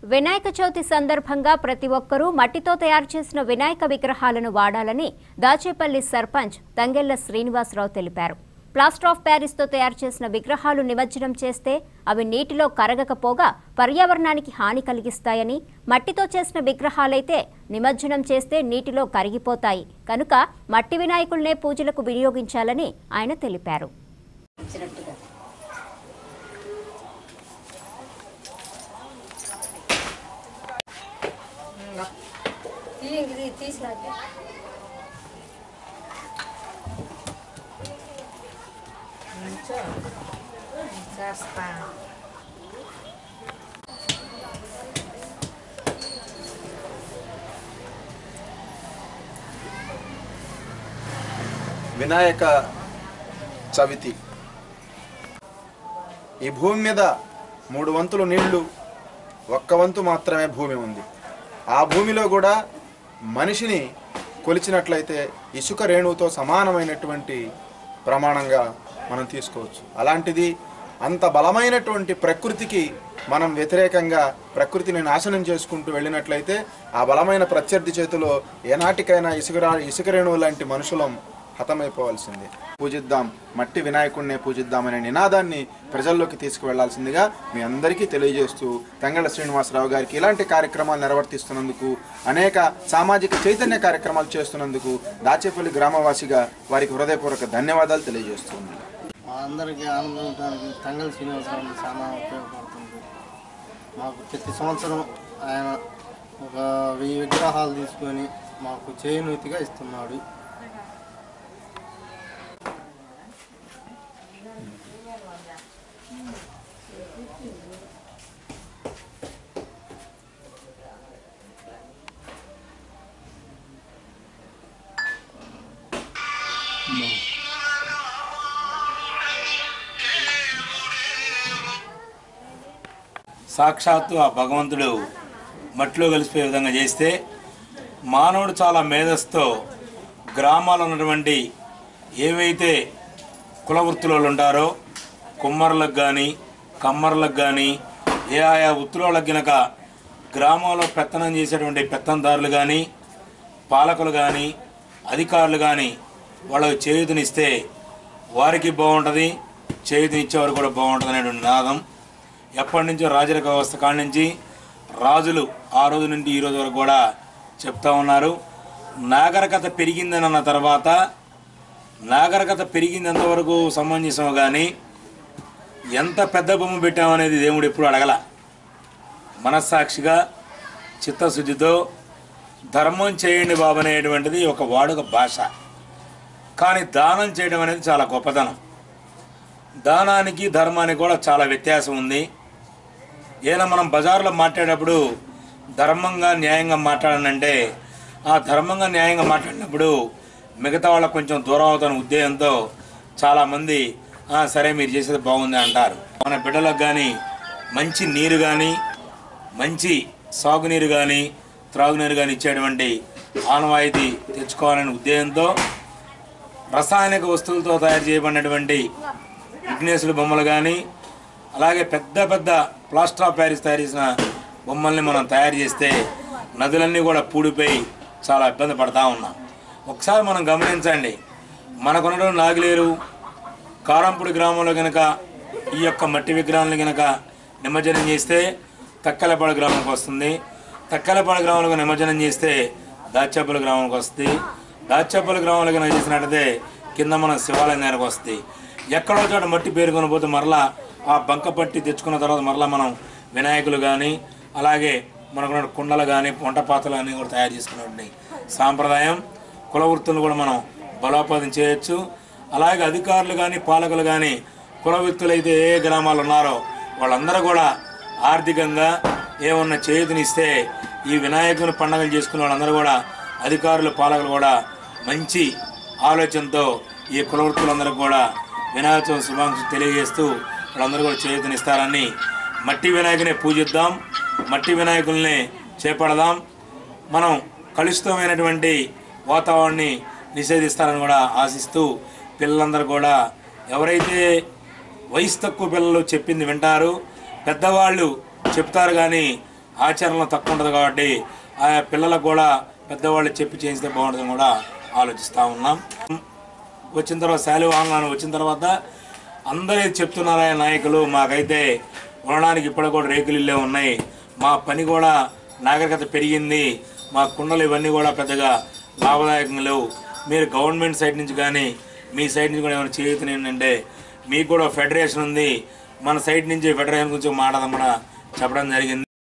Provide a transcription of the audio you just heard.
వినాయక చవితి సందర్భంగా ప్రతి ఒక్కరూ మట్టితో తయారు చేసిన వినాయక విగ్రహాలను వాడాలని దాచేపల్లి సర్పంచ్ తంగెళ్ల శ్రీనివాసరావు తెలిపారు ప్లాస్టర్ ఆఫ్ ప్యారిస్తో తయారు చేసిన విగ్రహాలు నిమజ్జనం చేస్తే అవి నీటిలో కరగకపోగా పర్యావరణానికి హాని కలిగిస్తాయని మట్టితో చేసిన విగ్రహాలైతే నిమజ్జనం చేస్తే నీటిలో కరిగిపోతాయి కనుక మట్టి వినాయకుల్నే పూజలకు వినియోగించాలని ఆయన తెలిపారు ఇచ్చినట్టుగా ఇది తీసినాక చేస్తా వినాయక చవితి ఈ భూమి మీద మూడు వంతులు నీళ్లు ఒక్క వంతు మాత్రమే భూమి ఉంది ఆ భూమిలో కూడా మనిషిని కొలిచినట్లయితే ఇసుక రేణువుతో సమానమైనటువంటి ప్రమాణంగా మనం తీసుకోవచ్చు అలాంటిది అంత బలమైనటువంటి ప్రకృతికి మనం వ్యతిరేకంగా ప్రకృతిని నాశనం చేసుకుంటూ వెళ్ళినట్లయితే ఆ బలమైన ప్రత్యర్థి చేతిలో ఏనాటికైనా ఇసుక ఇసుక రేణువు లాంటి మనుషులం హతమైపోవాల్సిందే పూజిద్దాం మట్టి వినాయకుడినే పూజిద్దామనే నినాదాన్ని ప్రజల్లోకి తీసుకువెళ్లాల్సిందిగా మీ అందరికీ తెలియజేస్తూ తంగళ శ్రీనివాసరావు గారికి ఇలాంటి కార్యక్రమాలు నిర్వర్తిస్తున్నందుకు అనేక సామాజిక చైతన్య కార్యక్రమాలు చేస్తున్నందుకు దాచేపల్లి గ్రామవాసిగా వారికి హృదయపూర్వక ధన్యవాదాలు తెలియజేస్తున్నాను మా అందరికీ ఆనందం ఉండడానికి తంగల్ శ్రీనివాసరావు చాలా ఉపయోగపడుతుంది మాకు ప్రతి సంవత్సరం ఆయన ఒక వెయ్యి విగ్రహాలు తీసుకొని మాకు చేయునూతిగా ఇస్తున్నాడు సాక్షాత్తు ఆ భగవంతుడు మట్టిలో కలిసిపోయే విధంగా చేస్తే మానవుడు చాలా మేధస్తో గ్రామాల్లో ఉన్నటువంటి ఏవైతే కుల వృత్తుల వాళ్ళు ఉంటారో కుమ్మరులకు కానీ కమ్మరులకు కానీ ఏ ఆయా వృత్తులకు గనక గ్రామంలో పెత్తనం చేసేటువంటి పెత్తందారులు కానీ పాలకులు కానీ అధికారులు కానీ వాళ్ళకి చేయూతనిస్తే వారికి బాగుంటుంది చేయూతనిచ్చేవారు కూడా బాగుంటుంది అనేటువంటి నినాదం ఎప్పటి నుంచో రాజరిక వ్యవస్థ కాడి నుంచి రాజులు ఆ రోజు నుండి ఈ రోజు వరకు కూడా చెప్తా ఉన్నారు నాగరికత పెరిగిందని అన్న తర్వాత నాగరికత పెరిగిందంత వరకు సమంజసం కానీ ఎంత పెద్ద బొమ్మ పెట్టామనేది దేవుడు ఎప్పుడు అడగల మనస్సాక్షిగా చిత్తశుద్ధితో ధర్మం చేయండి బాబు అనేటువంటిది ఒక వాడుక భాష కానీ దానం చేయడం అనేది చాలా గొప్పతనం దానానికి ధర్మానికి కూడా చాలా వ్యత్యాసం ఉంది ఏదైనా మనం బజార్లో మాట్లాడేటప్పుడు ధర్మంగా న్యాయంగా మాట్లాడనంటే ఆ ధర్మంగా న్యాయంగా మాట్లాడినప్పుడు మిగతా వాళ్ళకు కొంచెం దూరం అవుతున్న ఉద్దేశంతో చాలామంది "ఆ, సరే మీరు చేసేది బాగుంది అంటారు మన బిడ్డలకు కానీ మంచి నీరు కానీ మంచి సాగునీరు కానీ త్రాగునీరు కానీ ఇచ్చేటువంటి ఆనవాయితీ తెచ్చుకోవాలనే ఉద్దేశంతో రసాయనిక వస్తువులతో తయారు చేయబడినటువంటి విఘ్నేశుడి బొమ్మలు కానీ అలాగే పెద్ద పెద్ద ప్లాస్టర్ ఆఫ్ ప్యారిస్ తయారు చేసిన బొమ్మల్ని మనం తయారు చేస్తే నదులన్నీ కూడా పూడిపోయి చాలా ఇబ్బంది పడతా ఉన్నాం ఒకసారి మనం గమనించండి మనకున్నటువంటి నాగిలేరు కారంపూడి గ్రామంలో కనుక ఈ యొక్క మట్టి విగ్రహాలను కనుక నిమజ్జనం చేస్తే తక్కలపాడు గ్రామానికి వస్తుంది తక్కలపాడు గ్రామంలో నిమజ్జనం చేస్తే దాచేపల్లి గ్రామానికి వస్తుంది దాచేపల్లి గ్రామంలో కనుక చేసినట్టయితే కింద మన శివాలయం దగ్గరకు వస్తుంది ఎక్కడో చోట మట్టి పేరుకొని పోతే మరలా ఆ బంక పట్టి తెచ్చుకున్న తర్వాత మరలా మనం వినాయకులు కానీ అలాగే మనకున్న కుండలు కానీ వంట పాత్రలు కానీ కూడా తయారు చేసుకున్నటువంటి సాంప్రదాయం కుల వృత్తులను కూడా మనం బలోపేతం చేయొచ్చు అలాగే అధికారులు కానీ పాలకులు కానీ కుల వ్యక్తులు అయితే ఏ గ్రామాలు ఉన్నారో వాళ్ళందరూ కూడా ఆర్థికంగా ఏమన్నా చేయుతనిస్తే ఈ వినాయకుని పండుగలు చేసుకునే వాళ్ళందరూ కూడా అధికారులు పాలకులు కూడా మంచి ఆలోచనతో ఈ కుల వృత్తులందరూ కూడా వినాయక చవితి శుభాకాంక్షలు తెలియజేస్తూ వాళ్ళందరూ కూడా చేయుతనిస్తారని మట్టి వినాయకుని పూజిద్దాం మట్టి వినాయకుల్ని చేపడదాం మనం కలుషితమైనటువంటి వాతావరణాన్ని నిషేధిస్తారని కూడా ఆశిస్తూ పిల్లలందరూ కూడా ఎవరైతే వయసు తక్కువ పిల్లలు చెప్పింది వింటారు పెద్దవాళ్ళు చెప్తారు కానీ ఆచరణలో తక్కువ ఉంటుంది కాబట్టి ఆ పిల్లలకు కూడా పెద్దవాళ్ళు చెప్పి చేయిస్తే బాగుంటుందని కూడా ఆలోచిస్తూ ఉన్నాం వచ్చిన తర్వాత శాలివాహనాలు వచ్చిన తర్వాత అందరూ చెప్తున్నారా నాయకులు మాకైతే ఉండడానికి ఇప్పటికి కూడా రేకులు ఇల్లే ఉన్నాయి మా పని కూడా నాగరికత పెరిగింది మా కుండలు ఇవన్నీ కూడా పెద్దగా లాభదాయకంగా లేవు మీరు గవర్నమెంట్ సైడ్ నుంచి కానీ మీ సైడ్ నుంచి కూడా ఏమైనా చేయుతుంది ఏంటంటే మీకు కూడా ఫెడరేషన్ ఉంది మన సైడ్ నుంచి ఫెడరేషన్ గురించి మాట్లాడదాం కూడా చెప్పడం జరిగింది